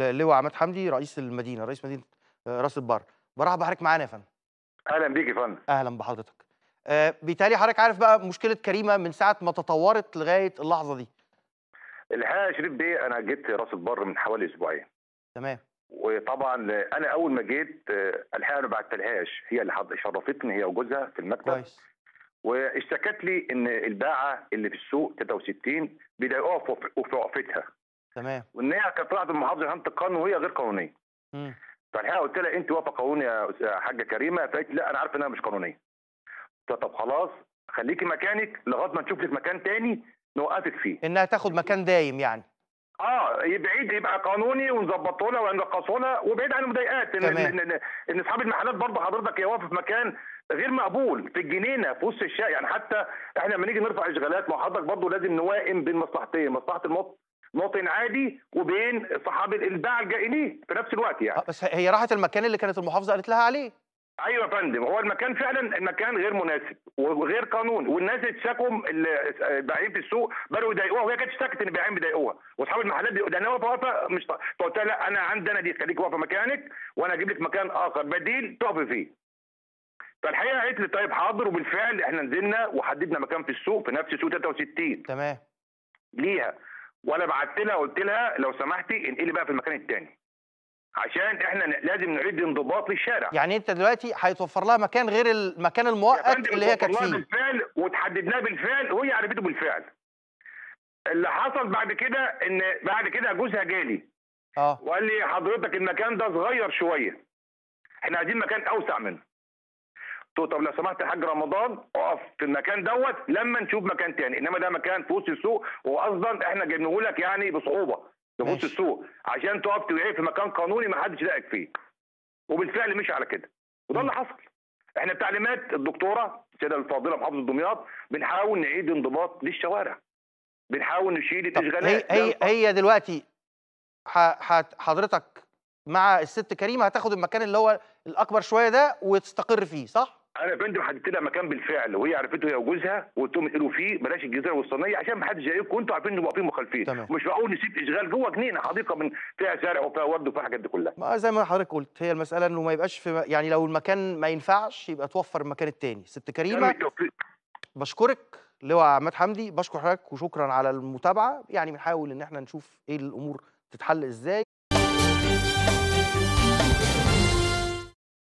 اللواء عماد حمدي رئيس المدينه رئيس مدينه آه، راس البر برحب بحضرتك معانا يا فندم اهلا بيك يا فندم اهلا بحضرتك آه، بالتالي حضرتك عارف بقى مشكله كريمه من ساعه ما تطورت لغايه اللحظه دي الحقيقه يا شريف بيه انا جيت راس البر من حوالي اسبوعين تمام وطبعا انا اول ما جيت آه، الحقيقه انا ما بعتلهاش هي اللي حض- شرفتني هي وجوزها في المكتب كويس واشتكت لي ان الباعه اللي في السوق 63 بيضايقوها في وف- في وقفتها تمام وان هي كانت طلعت المحافظه هانت القانون وهي غير قانونيه مم. فالحقيقه قلت لها انت واقفه قانوني يا أس- يا حاجه كريمه فقالت لي لا انا عارفه انها مش قانونيه قلت لها طب خلاص خليكي مكانك لغايه ما نشوف لك مكان تاني نوقفك فيه انها تاخد مكان دايم يعني اه بعيد يبقى قانوني ونظبطه لها ونرقصه لها وبعيد عن المضايقات ان تمام. ان, إن, إن اصحاب المحلات برضه حضرتك يقف في مكان غير مقبول في الجنينه في وسط الشارع يعني حتى احنا لما نيجي نرفع اشغالات ما حضرتك برضه لازم نوائم بين مصلحتين مصلحه المواطن مواطن عادي وبين صحاب الباعه الجائلين في نفس الوقت يعني آه، بس هي راحت المكان اللي كانت المحافظه قالت لها عليه ايوه يا فندم هو المكان فعلا المكان غير مناسب وغير قانوني والناس اتشكوا ال- البائعين في السوق بداوا يضايقوها وهي كانت اشتكت ان البائعين بيضايقوها واصحاب المحلات بيقولوا ده انا واقفه واقفه مش ط- فقلت لها لا انا عندي انا دي خليك واقفه مكانك وانا اجيب لك مكان اخر بديل تقفي فيه فالحقيقه قالت لي طيب حاضر وبالفعل احنا نزلنا وحددنا مكان في السوق في نفس سوق 63 تمام ليها وانا بعت لها قلت لها لو سمحتي انقلي بقى في المكان الثاني عشان احنا ن- لازم نعيد انضباط للشارع يعني انت دلوقتي هيتوفر لها مكان غير المكان يا المؤقت فندم اللي هي كانت اتوفر لها فيه بالفعل وتحددناه بالفعل وهي عرفته بالفعل اللي حصل بعد كده ان بعد كده جوزها جالي اه وقال لي حضرتك المكان ده صغير شويه احنا عايزين مكان اوسع منه قلت له طب لو سمحت يا حاج رمضان اقف في المكان دوت لما نشوف مكان تاني انما ده مكان في وسط السوق واصلا احنا جايبينه لك يعني بصعوبه في وسط ماشي. السوق عشان تقف توقف في مكان قانوني ما حدش يضايقك فيه وبالفعل مشي على كده وده اللي حصل احنا بتعليمات الدكتوره السيده الفاضله محافظه دمياط بنحاول نعيد انضباط للشوارع بنحاول نشيل طب هي الاشغالات هي ده هي دلوقتي ح- ح- حضرتك مع الست كريمه هتاخد المكان اللي هو الاكبر شويه ده وتستقر فيه صح؟ انا يا فندم حددت لها مكان بالفعل وهي عرفته هي وجوزها وقلت لهم انقلوا فيه بلاش الجزيره الوسطانيه عشان ما حدش يضايقكم وانتوا عارفين انتوا واقفين مخالفين تمام. مش معقول نسيب اشغال جوه جنينه حديقه من فيها زرع وفيها ورد وفيها الحاجات دي كلها ما زي ما حضرتك قلت هي المساله انه ما يبقاش في يعني لو المكان ما ينفعش يبقى توفر المكان التاني ست كان كريمه بالتوفيق بشكرك لواء عماد حمدي بشكر حضرتك وشكرا على المتابعه يعني بنحاول ان احنا نشوف ايه الامور تتحل ازاي